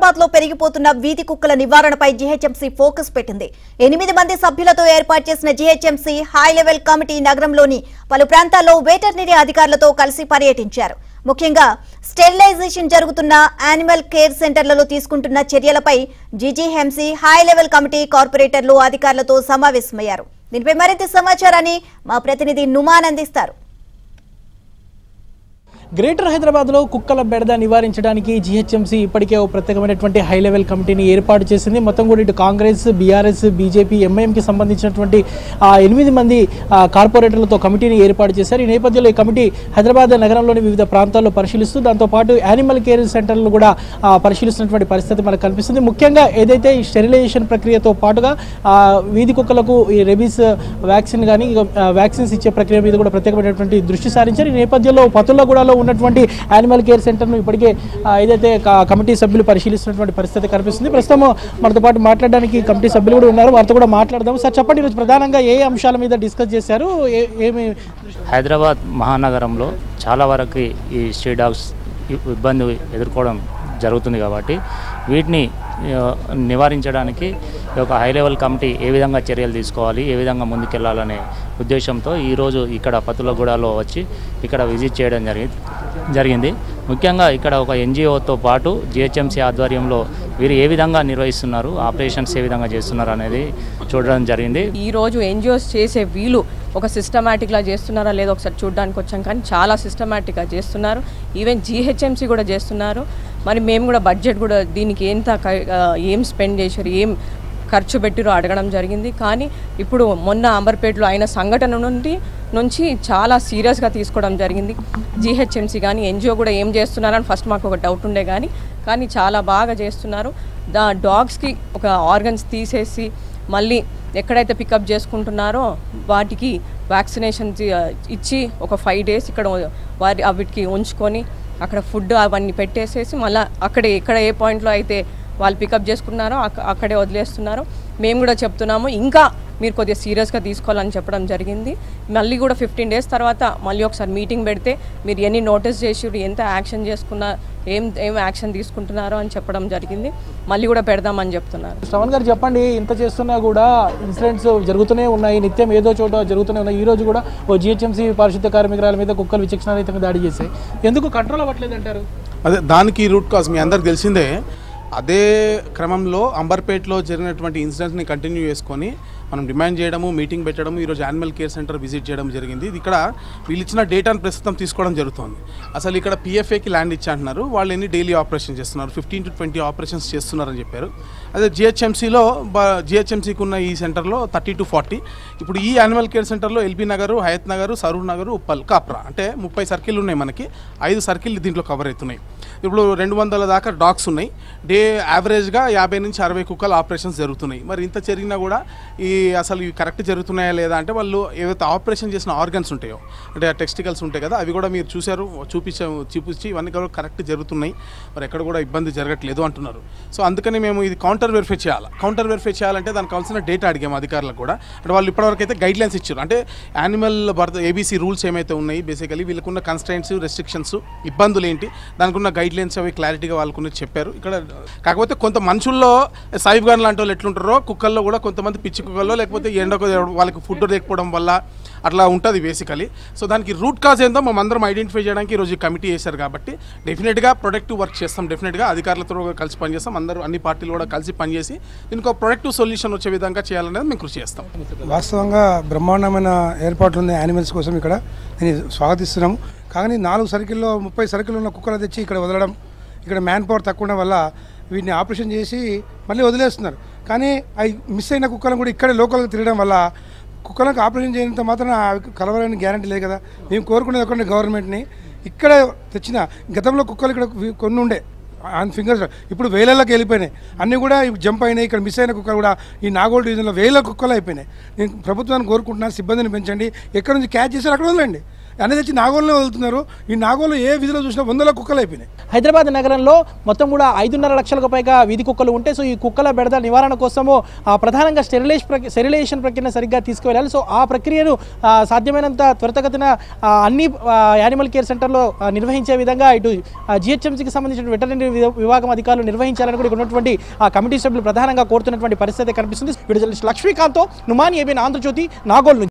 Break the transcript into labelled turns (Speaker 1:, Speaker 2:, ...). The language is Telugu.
Speaker 1: హైదరాబాద్ లో పెరిగిపోతున్న వీధి కుక్కల నివారణపై జీహెచ్ఎంసీ ఫోకస్ పెట్టింది ఎనిమిది మంది సభ్యులతో ఏర్పాటు చేసిన జీహెచ్ఎంసీ హై లెవెల్ కమిటీ నగరంలోని పలు ప్రాంతాల్లో వెటర్నరీ అధికారులతో కలిసి పర్యటించారు ముఖ్యంగా స్టెరిలైజేషన్ జరుగుతున్న యానిమల్ కేర్ సెంటర్లలో తీసుకుంటున్న చర్యలపై జీజీహెంసీ హై లెవెల్ కమిటీ కార్పొరేటర్లు అధికారులతో సమావేశమయ్యారు దీనిపై మరింత సమాచారాన్ని మా ప్రతినిధి నుమాన్ అందిస్తారు
Speaker 2: గ్రేటర్ హైదరాబాద్లో కుక్కల బెడద నివారించడానికి జీహెచ్ఎంసీ ఇప్పటికే ఓ ప్రత్యేకమైనటువంటి హై లెవెల్ కమిటీని ఏర్పాటు చేసింది మొత్తం కూడా ఇటు కాంగ్రెస్ బీఆర్ఎస్ బీజేపీ ఎంఐఎంకి సంబంధించినటువంటి ఆ, ఎనిమిది మంది ఆ, కార్పొరేటర్లతో కమిటీని ఏర్పాటు చేశారు ఈ నేపథ్యంలో ఈ కమిటీ హైదరాబాద్ నగరంలోని వివిధ ప్రాంతాల్లో పరిశీలిస్తూ దాంతోపాటు యానిమల్ కేర్ సెంటర్లు కూడా ఆ, పరిశీలిస్తున్నటువంటి పరిస్థితి మనకు కనిపిస్తుంది ముఖ్యంగా ఏదైతే ఈ స్టెరిలైజేషన్ ప్రక్రియతో పాటుగా ఆ, వీధి కుక్కలకు ఈ రెబీస్ వ్యాక్సిన్ కానీ వ్యాక్సిన్స్ ఇచ్చే ప్రక్రియ మీద కూడా ప్రత్యేకమైనటువంటి దృష్టి సారించారు ఈ నేపథ్యంలో పతులగూడలో ఉన్నటువంటి యానిమల్ కేర్ సెంటర్ను ఇప్పటికే ఆ, ఏదైతే క- కమిటీ సభ్యులు పరిశీలిస్తున్నటువంటి పరిస్థితి కనిపిస్తుంది ప్రస్తుతం మనతో పాటు మాట్లాడడానికి కమిటీ సభ్యులు కూడా ఉన్నారు వారితో కూడా మాట్లాడదాం సార్ చెప్పండి ఈరోజు ప్రధానంగా ఏ అంశాల మీద డిస్కస్ చేశారు ఏ- ఏమి
Speaker 3: హైదరాబాద్ మహానగరంలో చాలా వరకు ఈ స్ట్రీట్ డాగ్స్ ఇ- ఇబ్బంది ఎదుర్కోవడం జరుగుతుంది కాబట్టి వీటిని ఆ, నివారించడానికి ఈ యొక్క హై లెవెల్ కమిటీ ఏ విధంగా చర్యలు తీసుకోవాలి ఏ విధంగా ముందుకెళ్లాలనే ఉద్దేశంతో ఈరోజు ఇక్కడ పతులగూడలో వచ్చి ఇక్కడ విజిట్ చేయడం జరిగింది జరిగింది ముఖ్యంగా ఇక్కడ ఒక ఎన్జిఓతో పాటు జిహెచ్ఎంసీ ఆధ్వర్యంలో వీరు ఏ విధంగా నిర్వహిస్తున్నారు ఆపరేషన్స్ ఏ విధంగా చేస్తున్నారు అనేది చూడడం జరిగింది
Speaker 4: ఈ రోజు ఎన్జిఓస్ చేసే వీలు ఒక సిస్టమేటిక్లా చేస్తున్నారా లేదో ఒకసారి చూడడానికి వచ్చాం కానీ చాలా సిస్టమేటిక్గా చేస్తున్నారు ఈవెన్ జీహెచ్ఎంసీ కూడా చేస్తున్నారు మరి మేము కూడా బడ్జెట్ కూడా దీనికి ఎంత క- ఆ, ఏం స్పెండ్ చేశారు ఏం ఖర్చు పెట్టిరో అడగడం జరిగింది కానీ ఇప్పుడు మొన్న అంబర్పేటలో అయిన సంఘటన నుండి నుంచి చాలా సీరియస్గా తీసుకోవడం జరిగింది జీహెచ్ఎంసీ కానీ ఎన్జిఓ కూడా ఏం చేస్తున్నారని ఫస్ట్ మాకు ఒక డౌట్ ఉండే కానీ కానీ చాలా బాగా చేస్తున్నారు దా డాగ్స్కి ఒక ఆర్గన్స్ తీసేసి మళ్ళీ ఎక్కడైతే పికప్ చేసుకుంటున్నారో వాటికి వ్యాక్సినేషన్ ఇచ్చి ఒక ఫైవ్ డేస్ ఇక్కడ వారి వీటికి ఉంచుకొని అక్కడ ఫుడ్ అవన్నీ పెట్టేసేసి మళ్ళీ అక్కడే ఎక్కడ ఏ పాయింట్లో అయితే వాళ్ళు పికప్ చేసుకున్నారో అక్క- అక్కడే వదిలేస్తున్నారు మేము కూడా చెప్తున్నాము ఇంకా మీరు కొద్దిగా సీరియస్గా తీసుకోవాలని చెప్పడం జరిగింది మళ్ళీ కూడా ఫిఫ్టీన్ డేస్ తర్వాత మళ్ళీ ఒకసారి మీటింగ్ పెడితే మీరు ఎన్ని నోటీస్ చేసిరు ఎంత యాక్షన్ చేసుకున్నా ఏం ఏం యాక్షన్ తీసుకుంటున్నారో అని చెప్పడం జరిగింది మళ్ళీ కూడా పెడదామని చెప్తున్నారు
Speaker 2: శ్రవణ్ గారు చెప్పండి ఇంత చేస్తున్నా కూడా ఇన్సిడెంట్స్ జరుగుతూనే ఉన్నాయి నిత్యం ఏదో చోట జరుగుతూనే ఉన్నాయి ఈ రోజు కూడా ఓ జిహెచ్ఎంసీ పారిశుద్ధ కార్మికురాల మీద కుక్కలు విచక్షణారహితంగా దాడి చేశాయి ఎందుకు కంట్రోల్ అవ్వట్లేదు అంటారు
Speaker 5: అదే దానికి రూట్ కాజ్ మీ అందరికి తెలిసిందే అదే క్రమంలో అంబర్పేట్లో జరిగినటువంటి ఇన్సిడెంట్ని కంటిన్యూ చేసుకొని మనం డిమాండ్ చేయడము మీటింగ్ పెట్టడము ఈరోజు యానిమల్ కేర్ సెంటర్ విజిట్ చేయడం జరిగింది ఇది ఇక్కడ వీళ్ళు ఇచ్చిన డేటాను ప్రస్తుతం తీసుకోవడం జరుగుతుంది అసలు ఇక్కడ పిఎఫ్ఏకి ల్యాండ్ ఇచ్చి అంటున్నారు వాళ్ళు ఎన్ని డైలీ ఆపరేషన్ చేస్తున్నారు ఫిఫ్టీన్ టు ట్వంటీ ఆపరేషన్స్ చేస్తున్నారని చెప్పారు అదే జిహెచ్ఎంసీలో జిహెచ్ఎంసీకి ఉన్న ఈ సెంటర్లో థర్టీ టు ఫార్టీ ఇప్పుడు ఈ యానిమల్ కేర్ సెంటర్లో ఎల్బీ నగర్ హయత్ నగర్ సరూర్ నగర్ ఉప్పల్ కాప్రా అంటే ముప్పై సర్కిల్ ఉన్నాయి మనకి ఐదు సర్కిల్ దీంట్లో కవర్ అవుతున్నాయి ఇప్పుడు రెండు వందల దాకా డాగ్స్ ఉన్నాయి డే యావరేజ్గా యాభై నుంచి అరవై కుక్కల ఆపరేషన్స్ జరుగుతున్నాయి మరి ఇంత జరిగినా కూడా ఈ అసలు ఇవి కరెక్ట్ జరుగుతున్నాయా లేదా అంటే వాళ్ళు ఏవైతే ఆపరేషన్ చేసిన ఆర్గన్స్ ఉంటాయో అంటే టెక్స్టికల్స్ ఉంటాయి కదా అవి కూడా మీరు చూశారు చూపించాము చూపించి ఇవన్నీ కూడా కరెక్ట్ జరుగుతున్నాయి మరి ఎక్కడ కూడా ఇబ్బంది జరగట్లేదు అంటున్నారు సో అందుకని మేము ఇది కౌంటర్ వెరిఫై చేయాలి కౌంటర్ వెరిఫై చేయాలంటే దానికి కావాల్సిన డేటా అడిగాము అధికారులకు కూడా అంటే వాళ్ళు ఇప్పటివరకు అయితే గైడ్ లైన్స్ ఇచ్చారు అంటే యానిమల్ బర్త్ ఏబీసీ రూల్స్ ఏమైతే ఉన్నాయి బేసికలీ వీళ్ళకున్న కన్స్టెంట్స్ రెస్ట్రిక్షన్స్ ఇబ్బందులు ఏంటి దానికి ఉన్న గైడ్ లైన్స్ అవి క్లారిటీగా వాళ్ళకున్న చెప్పారు ఇక్కడ కాకపోతే కొంత మనుషుల్లో సాయిబ్ గాన్ లాంటి వాళ్ళు ఎట్లుంటారో కుక్కల్లో కూడా కొంతమంది పిచ్చి కుక్కల్లో లేకపోతే ఎండకు వాళ్ళకి ఫుడ్ లేకపోవడం వల్ల అట్లా ఉంటుంది బేసికలీ సో దానికి రూట్ కాజ్ ఏందో మేము అందరం ఐడెంటిఫై చేయడానికి ఈరోజు ఈ కమిటీ చేశారు కాబట్టి డెఫినెట్గా ప్రొడక్టివ్ వర్క్ చేస్తాం డెఫినెట్గా అధికారులతో కూడా కలిసి పనిచేస్తాం అందరూ అన్ని పార్టీలు కూడా కలిసి పనిచేసి దీనికి ఒక ప్రొడక్టివ్ సొల్యూషన్ వచ్చే విధంగా చేయాలనేది మేము కృషి చేస్తాం
Speaker 6: వాస్తవంగా బ్రహ్మాండమైన ఏర్పాట్లు ఉన్నాయి యానిమల్స్ కోసం ఇక్కడ నేను స్వాగతిస్తున్నాము కానీ నాలుగు సర్కిల్లో ముప్పై సర్కిల్ ఉన్న కుక్కలు తెచ్చి ఇక్కడ వదలడం ఇక్కడ మ్యాన్ పవర్ తక్కువ ఉండడం వల్ల వీటిని ఆపరేషన్ చేసి మళ్ళీ వదిలేస్తున్నారు కానీ అవి మిస్ అయిన కుక్కలను కూడా ఇక్కడే లోకల్గా తిరగడం వల్ల కుక్కలకు ఆపరేషన్ చేయనంత మాత్రం కలవాలని గ్యారంటీ లేదు కదా మేము కోరుకునేది ఒకటి గవర్నమెంట్ని ఇక్కడ తెచ్చిన గతంలో కుక్కలు ఇక్కడ వి- కొన్ని ఉండే ఆన్ ఫింగర్స్ ఇప్పుడు వేలలోకి వెళ్ళిపోయినాయి అన్నీ కూడా ఇవి జంప్ అయినాయి ఇక్కడ మిస్ అయిన కుక్కలు కూడా ఈ నాగోల్ డివిజన్లో వేల కుక్కలు అయిపోయినాయి నేను ప్రభుత్వాన్ని కోరుకుంటున్నాను సిబ్బందిని పెంచండి ఎక్కడ నుంచి క్యాచ్ చేశారు అక్కడ వదలండి అన్నీ తెచ్చి నాగోల్లో వదులుతున్నారు ఈ నాగోలు ఏ విధిలో చూసినా వందల కుక్కలు అయిపోయినాయి
Speaker 2: హైదరాబాద్ నగరంలో మొత్తం కూడా ఐదున్నర లక్షలకు పైగా వీధి కుక్కలు ఉంటే సో ఈ కుక్కల బెడద నివారణ కోసము ఆ, ప్రధానంగా స్టెరిలైజ్ ప్రక్రియ స్టెరిలైజేషన్ ప్రక్రియను సరిగ్గా తీసుకువెళ్ళాలి సో ఆ ప్రక్రియను ఆ, సాధ్యమైనంత త్వరితగతిన ఆ, అన్ని ఆ, యానిమల్ కేర్ సెంటర్లో ఆ, నిర్వహించే విధంగా ఇటు జిహెచ్ఎంసీకి సంబంధించిన వెటర్నరీ విభాగం అధికారులు నిర్వహించాలని కూడా ఇక్కడ ఉన్నటువంటి ఆ కమిటీ సభ్యులు ప్రధానంగా కోరుతున్నటువంటి పరిస్థితి కనిపిస్తుంది వీడియో జర్నలిస్ట్ లక్ష్మీకాంత్తో నుమాని ఏబిన్ ఆంధ్రజ్యోతి నాగోల్ నుంచి